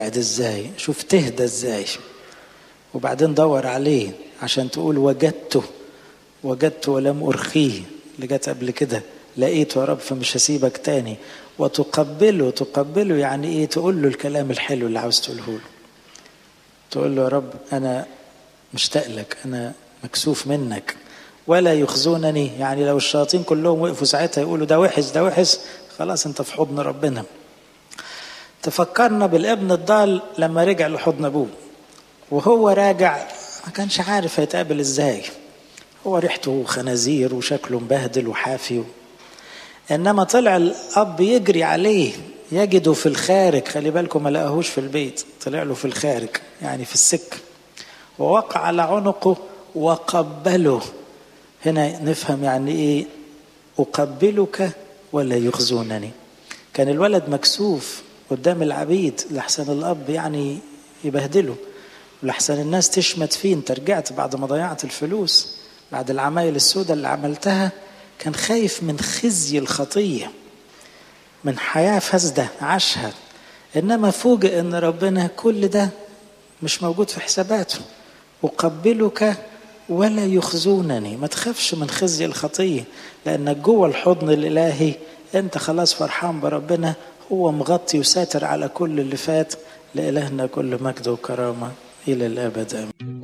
ازاي شوف تهدى ازاي وبعدين دور عليه عشان تقول وجدته وجدت ولم أرخيه اللي جت قبل كده لقيته يا رب فمش هسيبك تاني وتقبله تقبله يعني ايه تقول له الكلام الحلو اللي عاوز تقوله له تقول له يا رب انا مشتاق لك انا مكسوف منك ولا يخزونني يعني لو الشياطين كلهم وقفوا ساعتها يقولوا ده وحش ده وحش خلاص انت في حضن ربنا تفكرنا بالابن الضال لما رجع لحضن ابوه وهو راجع ما كانش عارف هيتقابل ازاي هو ريحته خنازير وشكله مبهدل وحافي و... انما طلع الاب يجري عليه يجده في الخارج خلي بالكم ما لقاهوش في البيت طلع له في الخارج يعني في السكه ووقع على عنقه وقبله هنا نفهم يعني ايه اقبلك ولا يخزونني كان الولد مكسوف قدام العبيد لحسن الاب يعني يبهدله ولحسن الناس تشمت فيه انت رجعت بعد ما ضيعت الفلوس بعد العمايل السوداء اللي عملتها كان خايف من خزي الخطيه من حياه فاسده عاشها انما فوجئ ان ربنا كل ده مش موجود في حساباته اقبلك ولا يخزونني ما تخافش من خزي الخطيه لانك جوه الحضن الالهي انت خلاص فرحان بربنا هو مغطي وساتر على كل اللي فات لإلهنا كل مجد وكرامة إلى الأبد آمين